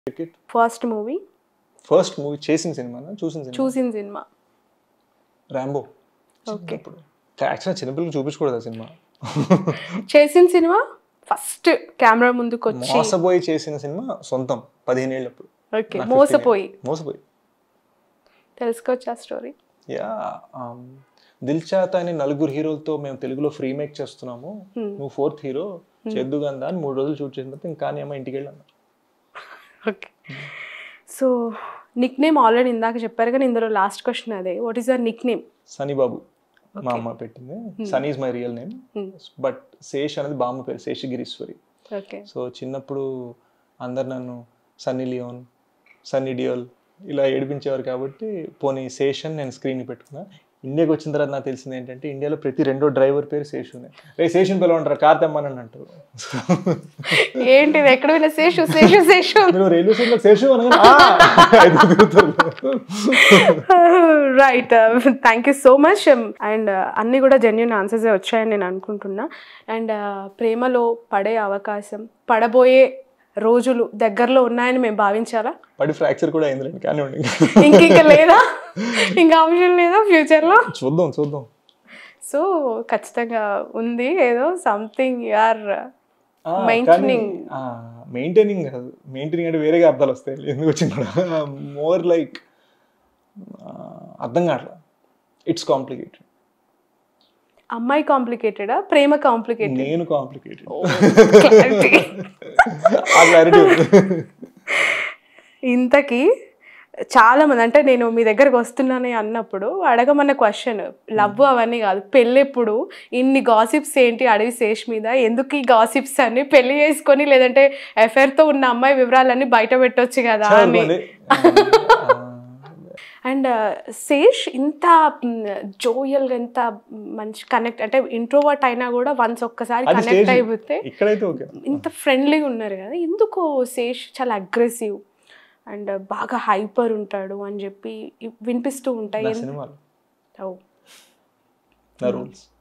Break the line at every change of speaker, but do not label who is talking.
Ticket
first movie
first movie చేసిన సినిమా చూసిన సినిమా
చూసిన సినిమా
ర్యాంబో
ఓకే
ఇప్పుడు యాక్చువల్గా చిన్నపిల్లలు చూపించకూడదు ఆ సినిమా
చేసిన సినిమా ఫస్ట్ కెమెరా ముందుకు వచ్చి
మోసపోయి చేసిన సినిమా సొంతం పదిహేను ఏళ్ళప్పుడు
ఓకే మోసపోయి
మోసపోయి
తెలుసుకోవచ్చు ఆ స్టోరీ
యా దిల్ చాత అనే నలుగురు హీరోలతో మేము తెలుగులో ఫ్రీ మేక్ చేస్తున్నాము నువ్వు ఫోర్త్ హీరో చేద్దు గందా అని మూడు రోజులు షూట్ చేసిన తర్వాత ఇంకా అమ్మ ఇంటికి వెళ్ళాను
okay so nick name already ఇందాక చెప్పారు కానీ ఇందులో లాస్ట్ క్వశ్చన్ అదే what is your nick name
Sunny Babu మా అమ్మ పెట్టింది Sunny is my real name but Shesh అనేది బామ్మ పేరు శేషగిరీశ్వరి
ఓకే
సో చిన్నప్పుడు అందరు నన్ను సన్నీ లియోన్ సన్నీ డియోల్ ఇలా ఏడిపించేవారు కాబట్టి పోనీ శేషన్ నేను స్క్రీన్ పెట్టుకున్నా ఇండియాకి వచ్చిన తర్వాత నాకు తెలిసింది ఏంటంటే ఇండియాలో ప్రతి రెండో డ్రైవర్ పేరు శేషునే రే శేషన్ పిలవంటారు కార్ తెమ్మని అంటారు
ఏంటిది ఎక్కడ పోయినా శేషు శేషు శేషు
మీరు రైల్వే స్టేషన్లో శేషు అనగానే, "ఆ!" ఐదు తిరుగుతారు.
Right thank you so much and అన్నీ కూడా జెన్యున్ ఆన్సర్స్ వచ్చాయని నేను అనుకుంటున్నా అండ్ ప్రేమలో పడే అవకాశం పడబోయే రోజులు దగ్గరలో ఉన్నాయని మేము భావించాలా
పడి ఫ్రాక్చర్ కూడా అయింది కానీ
ఇంక ఇంకా లేదా ఇంకా ఆప్షన్ లేదా ఫ్యూచర్లో
చూద్దాం చూద్దాం
సో ఖచ్చితంగా ఉంది ఏదో సంథింగ్ ఆర్
ఆ,
Maintaining.
మెయింటైనింగ్ కాదు మెయింటైనింగ్ అంటే వేరేగా అర్థాలు వస్తాయి ఎందుకు వచ్చింది కూడా మోర్ లైక్ అర్థం కావట్లా ఇట్స్ కాంప్లికేటెడ్
అమ్మాయి కాంప్లికేటెడా ప్రేమ కాంప్లికేటెడ్
నేను కాంప్లికేటెడ్ ఆ క్లారిటీ
ఇంతకీ చాలా మంది అంటే నేను మీ దగ్గరకు వస్తున్నానే అన్నప్పుడు అడగమన్న క్వశ్చన్ లవ్ అవన్నీ కాదు పెళ్ళెప్పుడు ఇన్ని గాసిప్స్ ఏంటి అడవి శేష్ మీద ఎందుకు ఈ గాసిప్స్ అన్ని పెళ్లి చేసుకొని లేదంటే affair తో ఉన్న అమ్మాయి వివరాలన్నీ బయట పెట్టొచ్చు కదా అని అండ్ శేష్ ఇంత జోయల్గా ఎంత మంచి కనెక్ట్ అంటే ఇంట్రోవర్ట్ అయినా కూడా వన్స్ ఒక్కసారి
అది
కనెక్ట్
stage.
అయిపోతే
ఇక్కడైతే ఓకే
ఇంత ఫ్రెండ్లీగా ఉన్నారు కదా ఎందుకు శేష్ చాలా అగ్రెసివ్ అండ్ బాగా హైపర్ ఉంటాడు అని చెప్పి వినిపిస్తూ ఉంటాయి
నా సినిమాలు
ఓ
నా రూల్స్